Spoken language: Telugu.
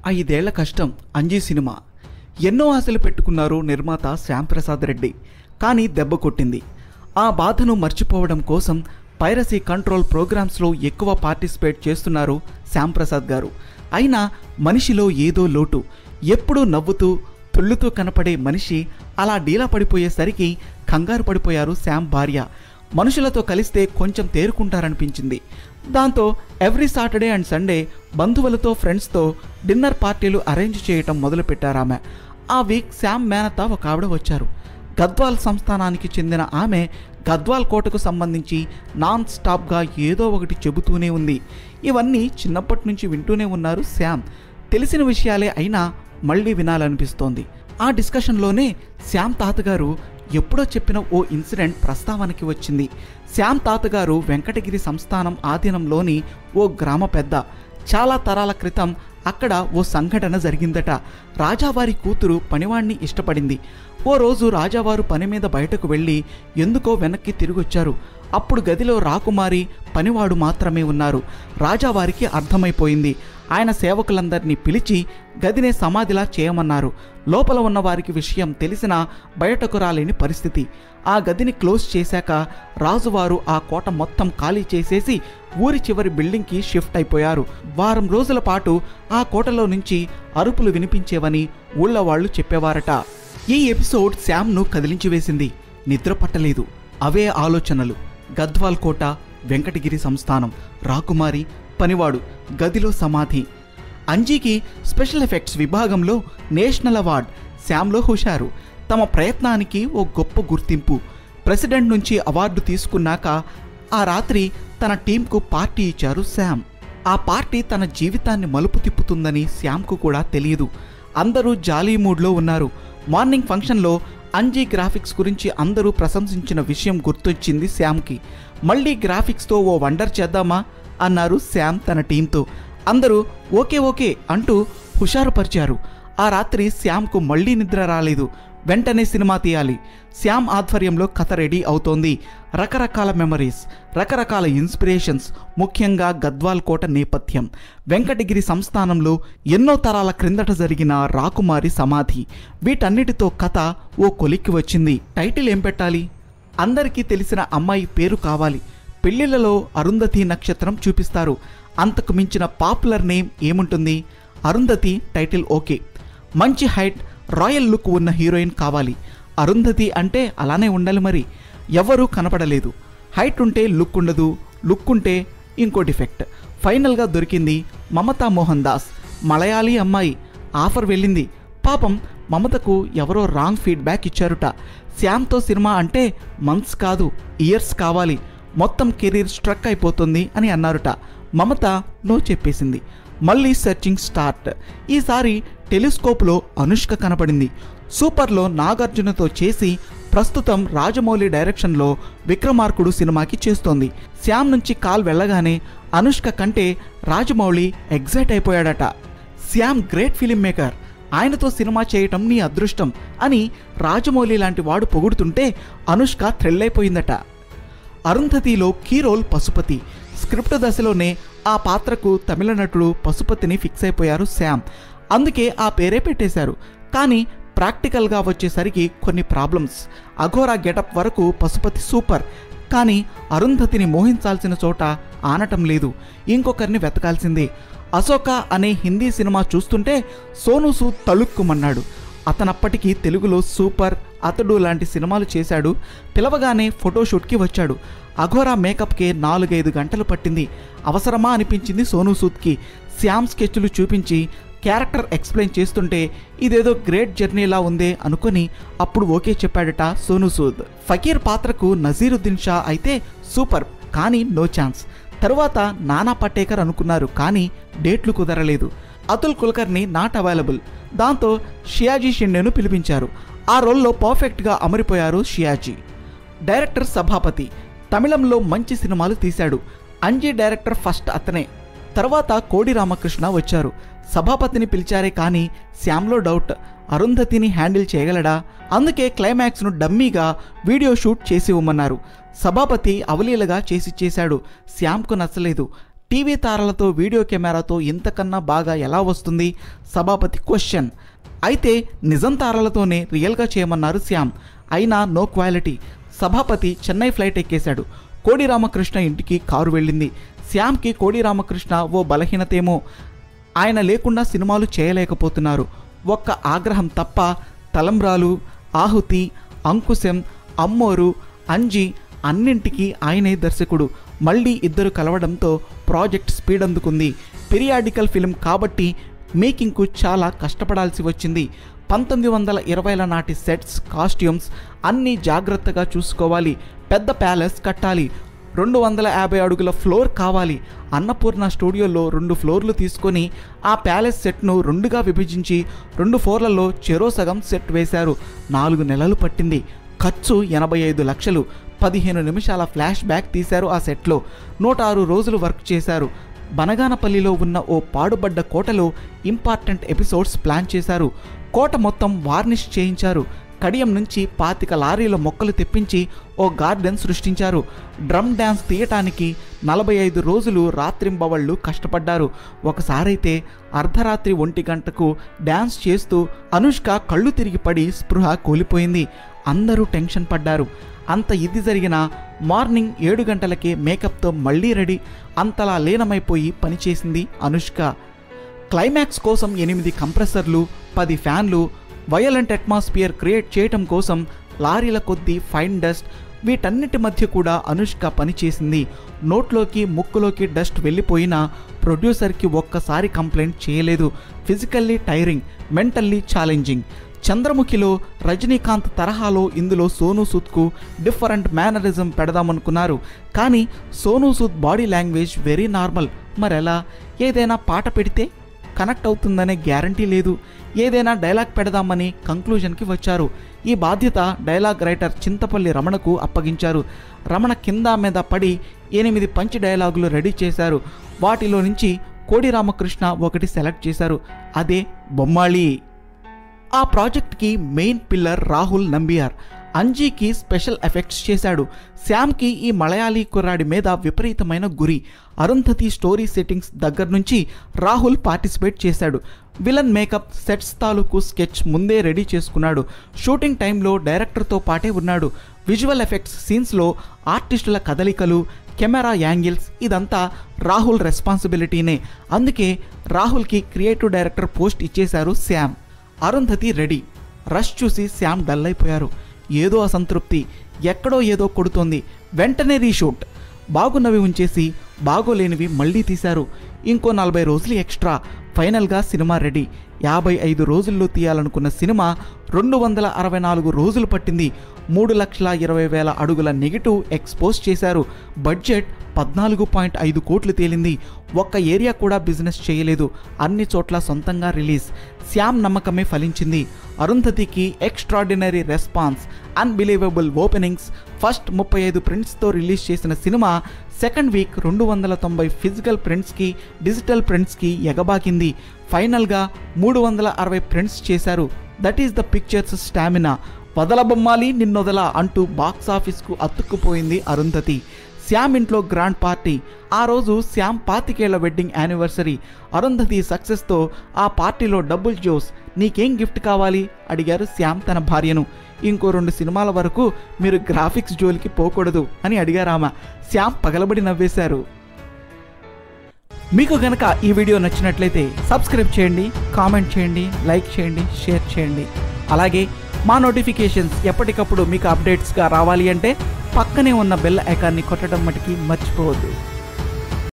ఐదేళ్ల కష్టం అంజీ సినిమా ఎన్నో ఆశలు పెట్టుకున్నారు నిర్మాత శ్యాంప్రసాద్ రెడ్డి కానీ దెబ్బ కొట్టింది ఆ బాధను మర్చిపోవడం కోసం పైరసీ కంట్రోల్ ప్రోగ్రామ్స్లో ఎక్కువ పార్టిసిపేట్ చేస్తున్నారు శ్యాంప్రసాద్ గారు అయినా మనిషిలో ఏదో లోటు ఎప్పుడూ నవ్వుతూ తుళ్ళుతూ కనపడే మనిషి అలా డీలా పడిపోయేసరికి కంగారు పడిపోయారు శ్యామ్ భార్య మనుషులతో కలిస్తే కొంచెం తేరుకుంటారనిపించింది దాంతో ఎవ్రీ సాటర్డే అండ్ సండే బంధువులతో ఫ్రెండ్స్తో డిన్నర్ పార్టీలు అరేంజ్ చేయటం మొదలుపెట్టారామె ఆ వీక్ శ్యామ్ మేనత ఒక ఆవిడ వచ్చారు గద్వాల్ సంస్థానానికి చెందిన ఆమె గద్వాల్ కోటకు సంబంధించి నాన్ స్టాప్గా ఏదో ఒకటి చెబుతూనే ఉంది ఇవన్నీ చిన్నప్పటి నుంచి వింటూనే ఉన్నారు శ్యామ్ తెలిసిన విషయాలే అయినా మళ్ళీ వినాలనిపిస్తోంది ఆ డిస్కషన్లోనే శ్యామ్ తాతగారు ఎప్పుడో చెప్పిన ఓ ఇన్సిడెంట్ ప్రస్తావనకి వచ్చింది శ్యామ్ తాతగారు వెంకటగిరి సంస్థానం ఆధీనంలోని ఓ గ్రామ పెద్ద చాలా తరాల క్రితం అక్కడ ఓ సంఘటన జరిగిందట రాజావారి కూతురు పనివాణ్ణి ఇష్టపడింది ఓ రోజు రాజావారు పని మీద బయటకు వెళ్ళి ఎందుకో వెనక్కి తిరిగొచ్చారు అప్పుడు గదిలో రాకుమారి పనివాడు మాత్రమే ఉన్నారు రాజావారికి అర్థమైపోయింది ఆయన సేవకులందరినీ పిలిచి గదినే సమాధిలా చేయమన్నారు లోపల ఉన్న వారికి విషయం తెలిసినా బయటకు రాలేని పరిస్థితి ఆ గదిని క్లోజ్ చేశాక రాజువారు ఆ కోట మొత్తం ఖాళీ చేసేసి ఊరి చివరి బిల్డింగ్కి షిఫ్ట్ అయిపోయారు వారం రోజుల పాటు ఆ కోటలో నుంచి అరుపులు వినిపించేవని ఊళ్ళో వాళ్ళు చెప్పేవారట ఈ ఎపిసోడ్ శ్యామ్ను కదిలించి వేసింది నిద్ర పట్టలేదు అవే ఆలోచనలు గద్వాల్ కోట వెంకటగిరి సంస్థానం రాకుమారి పనివాడు గదిలో సమాధి అంజీకి స్పెషల్ ఎఫెక్ట్స్ విభాగంలో నేషనల్ అవార్డ్ శ్యామ్లో హుషారు తమ ప్రయత్నానికి ఓ గొప్ప గుర్తింపు ప్రెసిడెంట్ నుంచి అవార్డు తీసుకున్నాక ఆ రాత్రి తన టీంకు పార్టీ ఇచ్చారు శ్యామ్ ఆ పార్టీ తన జీవితాన్ని మలుపు తిప్పుతుందని శ్యామ్కు కూడా తెలియదు అందరూ జాలీ మూడ్లో ఉన్నారు మార్నింగ్ ఫంక్షన్లో అంజీ గ్రాఫిక్స్ గురించి అందరూ ప్రశంసించిన విషయం గుర్తొచ్చింది శ్యామ్కి మళ్ళీ గ్రాఫిక్స్తో ఓ వండర్ చేద్దామా అన్నారు శ్యామ్ తన టీంతో అందరూ ఓకే ఓకే అంటూ హుషారుపరిచారు ఆ రాత్రి శ్యామ్కు మళ్ళీ నిద్ర రాలేదు వెంటనే సినిమా తీయాలి శ్యామ్ ఆధ్వర్యంలో కథ రెడీ అవుతోంది రకరకాల మెమరీస్ రకరకాల ఇన్స్పిరేషన్స్ ముఖ్యంగా గద్వాల్ కోట నేపథ్యం వెంకటగిరి సంస్థానంలో ఎన్నో తరాల క్రిందట జరిగిన రాకుమారి సమాధి వీటన్నిటితో కథ ఓ కొలిక్కి వచ్చింది టైటిల్ ఏం పెట్టాలి అందరికీ తెలిసిన అమ్మాయి పేరు కావాలి పెళ్లిళ్లలో అరుంధతి నక్షత్రం చూపిస్తారు అంతకు మించిన పాపులర్ నేమ్ ఏముంటుంది అరుంధతి టైటిల్ ఓకే మంచి హైట్ రాయల్ లుక్ ఉన్న హీరోయిన్ కావాలి అరుంధతి అంటే అలానే ఉండాలి మరి ఎవరూ కనపడలేదు హైట్ ఉంటే లుక్ ఉండదు లుక్ ఉంటే ఇంకో డిఫెక్ట్ ఫైనల్గా దొరికింది మమతా మోహన్ దాస్ మలయాళీ అమ్మాయి ఆఫర్ వెళ్ళింది పాపం మమతకు ఎవరో రాంగ్ ఫీడ్బ్యాక్ ఇచ్చారుట శ్యామ్తో సినిమా అంటే మంత్స్ కాదు ఇయర్స్ కావాలి మొత్తం కెరీర్ స్ట్రక్ అయిపోతుంది అని అన్నారుట మమత నో చెప్పేసింది మళ్ళీ సెర్చింగ్ స్టార్ట్ ఈసారి టెలిస్కోప్లో అనుష్క కనపడింది సూపర్లో నాగార్జునతో చేసి ప్రస్తుతం రాజమౌళి డైరెక్షన్లో విక్రమార్కుడు సినిమాకి చేస్తోంది శ్యామ్ నుంచి కాల్ వెళ్ళగానే అనుష్క కంటే రాజమౌళి ఎగ్జైట్ అయిపోయాడట శ్యామ్ గ్రేట్ ఫిలిం మేకర్ ఆయనతో సినిమా చేయటం నీ అదృష్టం అని రాజమౌళి లాంటి వాడు పొగుడుతుంటే అనుష్క థ్రిల్ అయిపోయిందట అరుంధతిలో కీ రోల్ పశుపతి స్క్రిప్ట్ దశలోనే ఆ పాత్రకు తమిళ నటుడు పశుపతిని ఫిక్స్ అయిపోయారు శ్యామ్ అందుకే ఆ పేరే పెట్టేశారు కానీ ప్రాక్టికల్గా వచ్చేసరికి కొన్ని ప్రాబ్లమ్స్ అఘోరా గెటప్ వరకు పశుపతి సూపర్ కానీ అరుంధతిని మోహించాల్సిన చోట ఆనటం లేదు ఇంకొకరిని వెతకాల్సిందే అశోక అనే హిందీ సినిమా చూస్తుంటే సోను సూద్ తళుక్కుమన్నాడు అతనప్పటికీ తెలుగులో సూపర్ అతడు లాంటి సినిమాలు చేశాడు పిలవగానే ఫోటోషూట్కి వచ్చాడు అఘోరా మేకప్కే నాలుగైదు గంటలు పట్టింది అవసరమా అనిపించింది సోను సూద్కి శ్యామ్ స్కెచ్లు చూపించి క్యారెక్టర్ ఎక్స్ప్లెయిన్ చేస్తుంటే ఇదేదో గ్రేట్ జర్నీలా ఉందే అనుకొని అప్పుడు ఓకే చెప్పాడట సోను సూద్ ఫకీర్ పాత్రకు నజీరుద్దీన్ షా అయితే సూపర్ కానీ నో ఛాన్స్ తరువాత నానా పటేకర్ అనుకున్నారు కానీ డేట్లు కుదరలేదు అతుల్ కుల్కర్ని నాట్ అవైలబుల్ దాంతో షియాజీ షిండేను పిలిపించారు ఆ రోల్లో పర్ఫెక్ట్గా అమరిపోయారు షియాజీ డైరెక్టర్ సభాపతి తమిళంలో మంచి సినిమాలు తీశాడు అంజీ డైరెక్టర్ ఫస్ట్ అతనే తర్వాత కోడి రామకృష్ణ వచ్చారు సభాపతిని పిలిచారే కానీ శ్యామ్లో డౌట్ అరుంధతిని హ్యాండిల్ చేయగలడా అందుకే క్లైమాక్స్ను డమ్మీగా వీడియో షూట్ చేసి ఇవ్వమన్నారు సభాపతి అవలీలగా చేసి చేశాడు శ్యామ్కు నచ్చలేదు టీవీ తారలతో వీడియో కెమెరాతో ఇంతకన్నా బాగా ఎలా వస్తుంది సభాపతి క్వశ్చన్ అయితే నిజం తారలతోనే రియల్గా చేయమన్నారు శ్యామ్ అయినా నో క్వాలిటీ సభాపతి చెన్నై ఫ్లైట్ ఎక్కేశాడు కోడి రామకృష్ణ ఇంటికి కారు వెళ్ళింది శ్యామ్కి కోడి రామకృష్ణ ఓ బలహీనతేమో ఆయన లేకుండా సినిమాలు చేయలేకపోతున్నారు ఒక్క ఆగ్రహం తప్ప తలంబ్రాలు ఆహుతి అంకుశం అమ్మోరు అంజి అన్నింటికీ ఆయనే దర్శకుడు మళ్ళీ ఇద్దరు కలవడంతో ప్రాజెక్ట్ స్పీడ్ అందుకుంది పిరియాడికల్ ఫిల్మ్ కాబట్టి మేకింగ్కు చాలా కష్టపడాల్సి వచ్చింది పంతొమ్మిది వందల ఇరవైల నాటి సెట్స్ కాస్ట్యూమ్స్ అన్నీ జాగ్రత్తగా చూసుకోవాలి పెద్ద ప్యాలెస్ కట్టాలి రెండు వందల యాభై అడుగుల ఫ్లోర్ కావాలి అన్నపూర్ణ స్టూడియోలో రెండు ఫ్లోర్లు తీసుకొని ఆ ప్యాలెస్ సెట్ను రెండుగా విభజించి రెండు ఫ్లోర్లలో చెరో సగం సెట్ వేశారు నాలుగు నెలలు పట్టింది ఖర్చు ఎనభై ఐదు లక్షలు పదిహేను నిమిషాల ఫ్లాష్ బ్యాక్ తీశారు ఆ సెట్లో నూట ఆరు రోజులు వర్క్ చేశారు బనగానపల్లిలో ఉన్న ఓ పాడుబడ్డ కోటలో ఇంపార్టెంట్ ఎపిసోడ్స్ ప్లాన్ చేశారు కోట మొత్తం వార్నిష్ చేయించారు కడియం నుంచి పాతిక లారీల మొక్కలు తెప్పించి ఓ గార్డెన్ సృష్టించారు డ్రమ్ డ్యాన్స్ తీయటానికి నలభై ఐదు రోజులు రాత్రింబవళ్ళు కష్టపడ్డారు ఒకసారైతే అర్ధరాత్రి ఒంటి గంటకు డ్యాన్స్ చేస్తూ అనుష్క కళ్ళు తిరిగి పడి స్పృహ కోల్పోయింది అందరూ టెన్షన్ పడ్డారు అంత ఇది జరిగిన మార్నింగ్ ఏడు గంటలకే మేకప్తో మళ్ళీ రెడీ అంతలా లీనమైపోయి పనిచేసింది అనుష్క క్లైమాక్స్ కోసం ఎనిమిది కంప్రెసర్లు పది ఫ్యాన్లు వయలెంట్ అట్మాస్ఫియర్ క్రియేట్ చేయటం కోసం లారీల కొద్దీ ఫైన్ డస్ట్ వీటన్నిటి మధ్య కూడా అనుష్క పనిచేసింది నోట్లోకి ముక్కులోకి డస్ట్ వెళ్ళిపోయినా ప్రొడ్యూసర్కి ఒక్కసారి కంప్లైంట్ చేయలేదు ఫిజికల్లీ టైరింగ్ మెంటల్లీ ఛాలెంజింగ్ చంద్రముఖిలో రజనీకాంత్ తరహాలో ఇందులో సోనూ సూద్కు డిఫరెంట్ మేనరిజం పెడదామనుకున్నారు కానీ Sonu Sood body language very normal మరెలా ఏదైనా పాట పెడితే కనెక్ట్ అవుతుందనే గ్యారంటీ లేదు ఏదైనా డైలాగ్ పెడదామని కంక్లూజన్కి వచ్చారు ఈ బాధ్యత డైలాగ్ రైటర్ చింతపల్లి రమణకు అప్పగించారు రమణ కింద మీద పడి ఎనిమిది పంచి డైలాగులు రెడీ చేశారు వాటిలో నుంచి కోడి రామకృష్ణ ఒకటి సెలెక్ట్ చేశారు అదే బొమ్మాళి ఆ ప్రాజెక్ట్కి మెయిన్ పిల్లర్ రాహుల్ నంబియార్ అంజీకి స్పెషల్ ఎఫెక్ట్స్ చేశాడు శ్యామ్కి ఈ మలయాళీ కుర్రాడి మీద విపరీతమైన గురి అరుంధతి స్టోరీ సెట్టింగ్స్ దగ్గర నుంచి రాహుల్ పార్టిసిపేట్ చేశాడు విలన్ మేకప్ సెట్స్ తాలూకు స్కెచ్ ముందే రెడీ చేసుకున్నాడు షూటింగ్ టైంలో డైరెక్టర్తో పాటే ఉన్నాడు విజువల్ ఎఫెక్ట్స్ సీన్స్లో ఆర్టిస్టుల కదలికలు కెమెరా యాంగిల్స్ ఇదంతా రాహుల్ రెస్పాన్సిబిలిటీనే అందుకే రాహుల్కి క్రియేటివ్ డైరెక్టర్ పోస్ట్ ఇచ్చేశారు శ్యామ్ అరుంధతి రెడీ రష్ చూసి శ్యామ్ డల్ అయిపోయారు ఏదో అసంతృప్తి ఎక్కడో ఏదో కొడుతోంది వెంటనే రీషూట్ బాగున్నవి ఉంచేసి బాగోలేనివి మళ్ళీ తీశారు ఇంకో నలభై రోజులు ఎక్స్ట్రా ఫైనల్గా సినిమా రెడీ యాభై ఐదు రోజుల్లో తీయాలనుకున్న సినిమా రెండు వందల అరవై నాలుగు రోజులు పట్టింది మూడు లక్షల ఇరవై వేల అడుగుల నెగిటివ్ ఎక్స్పోజ్ చేశారు బడ్జెట్ పద్నాలుగు పాయింట్ ఐదు కోట్లు తేలింది ఒక్క ఏరియా కూడా బిజినెస్ చేయలేదు అన్ని చోట్ల సొంతంగా రిలీజ్ శ్యామ్ నమ్మకమే ఫలించింది అరుంధతికి extraordinary response unbelievable openings first ముప్పై ఐదు ప్రింట్స్తో రిలీజ్ చేసిన సినిమా సెకండ్ వీక్ రెండు వందల తొంభై ఫిజికల్ ప్రింట్స్కి డిజిటల్ ప్రింట్స్కి ఎగబాకింది ఫైనల్గా మూడు వందల అరవై ప్రింట్స్ చేశారు that is the pictures stamina వదలబొమ్మాలి నిన్నొదల అంటూ బాక్స్ ఆఫీస్కు అతుక్కుపోయింది అరుంధతి శ్యామ్ ఇంట్లో గ్రాండ్ పార్టీ ఆ రోజు శ్యామ్ పాతికేళ్ల వెడ్డింగ్ యానివర్సరీ అరుంధతి సక్సెస్తో ఆ పార్టీలో డబుల్ జోస్ నీకేం గిఫ్ట్ కావాలి అడిగారు శ్యామ్ తన భార్యను ఇంకో రెండు సినిమాల వరకు మీరు గ్రాఫిక్స్ జోలికి పోకూడదు అని అడిగారామ శ్యామ్ పగలబడి నవ్వేశారు మీకు గనక ఈ వీడియో నచ్చినట్లయితే సబ్స్క్రైబ్ చేయండి కామెంట్ చేయండి లైక్ చేయండి షేర్ చేయండి అలాగే మా నోటిఫికేషన్స్ ఎప్పటికప్పుడు మీకు అప్డేట్స్గా రావాలి అంటే పక్కనే ఉన్న బెల్ ఐకాన్ని కొట్టడం మటుకి మర్చిపోవద్దు